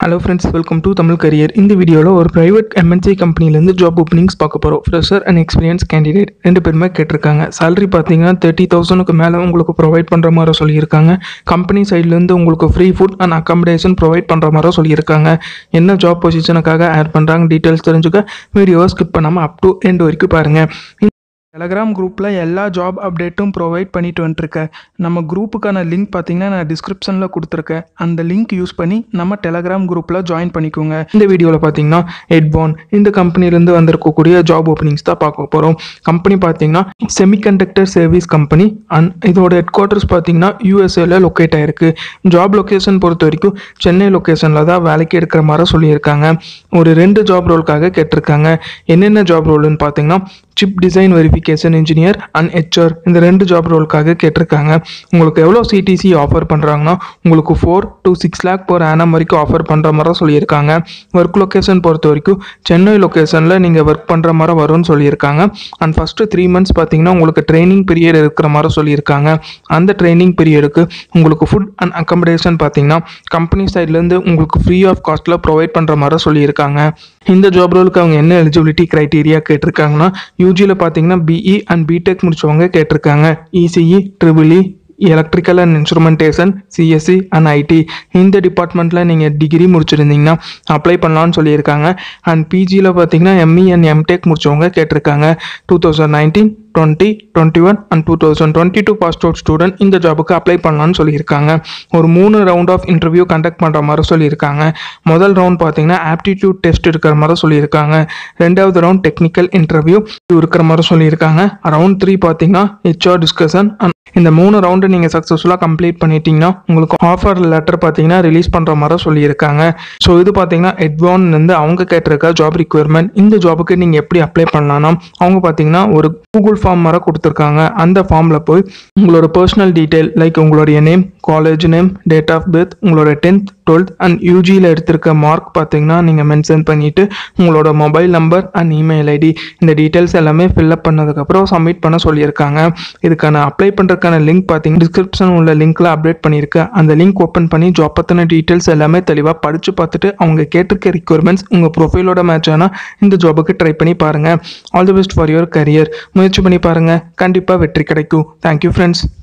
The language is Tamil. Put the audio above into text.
hello friends welcome to Tamil career இந்த வீடியோவில் ஒரு ப்ரைவேட் எம்என்சி கம்பெனிலேருந்து ஜாப் ஓப்பனிங்ஸ் பார்க்க போகிறோம் ஃப்ரெஷர் அண்ட் எக்ஸ்பீரியன்ஸ் கேண்டிடேட் ரெண்டு பேருமே கேட்டிருக்காங்க salary பார்த்தீங்கன்னா தேர்ட்டி தௌசண்ட்க்கு மேலே உங்களுக்கு ப்ரொவைட் பண்ணுற மாதிரி சொல்லியிருக்காங்க கம்பெனி சைட்லேருந்து உங்களுக்கு free food and accommodation provide பண்ணுற மாதிரி சொல்லியிருக்காங்க என்ன ஜாப் பொசிஷனுக்காக ஆட் பண்ணுறாங்க டீட்டெயில்ஸ் தெரிஞ்சுக்க வீடியோவை ஸ்கிப் பண்ணாமல் அப் டு எண்ட் வரைக்கும் பாருங்கள் டெலகிராம் குரூப்பில் எல்லா ஜாப் அப்டேட்டும் ப்ரொவைட் பண்ணிட்டு வந்துட்டுருக்கேன் நம்ம குரூப்புக்கான லிங்க் பார்த்தீங்கன்னா நான் டிஸ்கிரிப்ஷனில் கொடுத்துருக்கேன் அந்த லிங்க் யூஸ் பண்ணி நம்ம டெலகிராம் குரூப்பில் ஜாயின் பண்ணிக்கோங்க இந்த வீடியோவில் பார்த்தீங்கன்னா ஹெட்பான் இந்த கம்பெனிலேருந்து வந்திருக்கக்கூடிய ஜாப் ஓப்பனிங்ஸ் தான் பார்க்க போகிறோம் கம்பெனி பார்த்தீங்கன்னா செமிகண்டக்டர் சர்வீஸ் கம்பெனி அண்ட் இதோட ஹெட் குவார்ட்டர்ஸ் பார்த்தீங்கன்னா யூஎஸ்ஏல லொக்கேட் ஆயிருக்கு ஜாப் லொக்கேஷன் பொறுத்த வரைக்கும் சென்னை லொக்கேஷனில் தான் வேலைக்கு எடுக்கிற மாதிரி சொல்லியிருக்காங்க ஒரு ரெண்டு ஜாப் ரோலுக்காக கேட்டிருக்காங்க என்னென்ன ஜாப் ரோலுன்னு பார்த்தீங்கன்னா chip design verification engineer and HR இந்த ரெண்டு ஜாப் ரோலுக்காக கேட்டிருக்காங்க உங்களுக்கு எவ்வளோ சிடிசி ஆஃபர் பண்ணுறாங்கன்னா உங்களுக்கு four to six lakh per annum வரைக்கும் ஆஃபர் பண்ணுற மாதிரி சொல்லியிருக்காங்க ஒர்க் லொக்கேஷன் பொறுத்த வரைக்கும் சென்னை லொக்கேஷனில் நீங்கள் ஒர்க் பண்ணுற மாதிரி வரும்னு சொல்லியிருக்காங்க அண்ட் ஃபஸ்ட்டு த்ரீ மந்த்ஸ் பார்த்தீங்கன்னா உங்களுக்கு ட்ரைனிங் பீரியட் இருக்கிற மாதிரி சொல்லியிருக்காங்க அந்த ட்ரைனிங் பீரியடுக்கு உங்களுக்கு ஃபுட் அண்ட் அக்கமடேஷன் பார்த்தீங்கன்னா கம்பெனி சைட்லேருந்து உங்களுக்கு ஃப்ரீ ஆஃப் காஸ்ட்டில் ப்ரொவைட் பண்ணுற மாதிரி சொல்லியிருக்காங்க இந்த ஜாப் ரோலுக்கு அவங்க என்ன எலிஜிபிலிட்டி க்ரைட்டீரியா கேட்டிருக்காங்கன்னா யூஜியில் பார்த்தீங்கன்னா பிஇ அண்ட் பிடெக் முடிச்சவங்க கேட்டிருக்காங்க ECE triple E electrical and instrumentation CSE and IT இந்த டிபார்ட்மெண்ட்டில் நீங்கள் டிகிரி முடிச்சிருந்தீங்கன்னா அப்ளை பண்ணலாம்னு சொல்லியிருக்காங்க அண்ட் பிஜியில் பார்த்தீங்கன்னா எம்இ அண்ட் எம்டெக் முடிச்சவங்க கேட்டிருக்காங்க two thousand nineteen twenty twenty one and two thousand twenty two pass out student இந்த ஜாபுக்கு அப்ளை பண்ணலாம்னு சொல்லியிருக்காங்க ஒரு மூணு ரவுண்ட் ஆஃப் இன்டர்வியூ கண்டக்ட் பண்ணுற மாதிரி சொல்லியிருக்காங்க முதல் ரவுண்ட் பார்த்தீங்கன்னா ஆப்டிடியூட் டெஸ்ட் இருக்கிற மாதிரி சொல்லியிருக்காங்க ரெண்டாவது ரவுண்ட் டெக்னிக்கல் இன்டர்வியூ இருக்கிற மாதிரி சொல்லியிருக்காங்க ரவுண்ட் த்ரீ பார்த்தீங்கன்னா ஹெச்ஆர் டிஸ்கஷன் அண்ட் இந்த மூணு ரவுண்டு நீங்கள் சக்ஸஸ்ஃபுல்லாக கம்ப்ளீட் பண்ணிட்டீங்கன்னா உங்களுக்கு ஆஃபர் லெட்டர் பார்த்தீங்கன்னா ரிலீஸ் பண்ணுற மாதிரி சொல்லியிருக்காங்க ஸோ இது பார்த்தீங்கன்னா எட்வான்லேருந்து அவங்க கேட்டிருக்க ஜாப் ரிக்வயர்மெண்ட் இந்த ஜாபுக்கு நீங்கள் எப்படி அப்ளை பண்ணலாம்னா அவங்க பார்த்தீங்கன்னா ஒரு கூகுள் ஃபார்ம் மாதிரி கொடுத்துருக்காங்க அந்த ஃபார்மில் போய் உங்களோட பர்சனல் டீட்டெயில் லைக் உங்களுடைய name college name date of birth உங்களோட டென்த் டுவெல்த் அண்ட் யூஜியில் எடுத்திருக்க மார்க் பார்த்தீங்கன்னா நீங்கள் மென்ஷன் பண்ணிவிட்டு உங்களோட mobile number and email ID இந்த டீட்டெயில்ஸ் எல்லாமே ஃபில்அப் பண்ணதுக்கப்புறம் சப்மிட் பண்ண சொல்லியிருக்காங்க இதுக்கான அப்ளை பண்ணுறதுக்கான லிங்க் பார்த்தீங்கன்னா டிஸ்கிரிப்ஷன் உள்ள லிங்க்கில் அப்டேட் பண்ணியிருக்கேன் அந்த லிங்க் ஓப்பன் பண்ணி ஜாப் பற்றின டீட்டெயில்ஸ் எல்லாமே தெளிவாக படித்து பார்த்துட்டு அவங்க கேட்டிருக்க ரிக்வயர்மெண்ட்ஸ் உங்கள் ப்ரொஃபைலோட மேட்ச் ஆனால் இந்த ஜாபுக்கு ட்ரை பண்ணி பாருங்கள் all the best for your career முயற்சி பண்ணி பாருங்கள் கண்டிப்பாக வெற்றி கிடைக்கும் தேங்க்யூ ஃப்ரெண்ட்ஸ்